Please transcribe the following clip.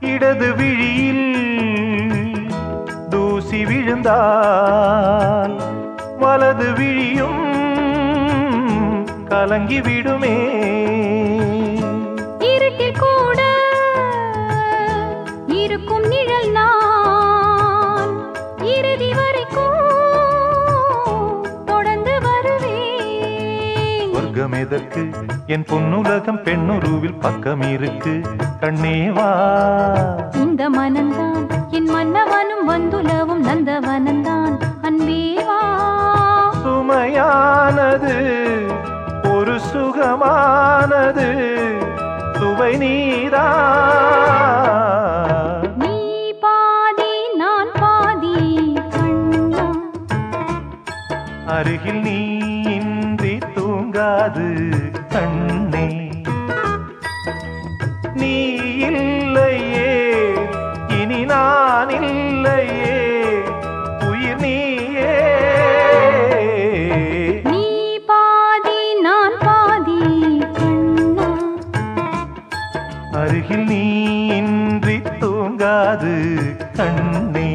இடது விழியில் தூசி விழுந்தால் வலது விழியும் கலங்கி விடுமே இருட்டில் கூட இருக்கும் நிழல் நான் இறுதி வரைக்கும் தொடர்ந்து வருவேன் சொர்க்கம் எதற்கு என் பொன்னுலகம் பெண்ணுருவில் பக்கம் இருக்கு கண்ணேவா இந்த மனந்தான் என் மன்னவனும் வந்துலவும் நந்தவனந்தான் அன்பேவா சுமையானது ஒரு சுகமானது சுவை நீரா நீ பாதி நான் பாதி கண்ணா அருகில் நீ இன்றி தூங்காது கண்ணே நீ இல்லையே இனி நான் இல்லையே உயிர் நீயே நீ பாதி நான் பாதி கண்ணா அருகில் நீ இன்றி தூங்காது கண்ணே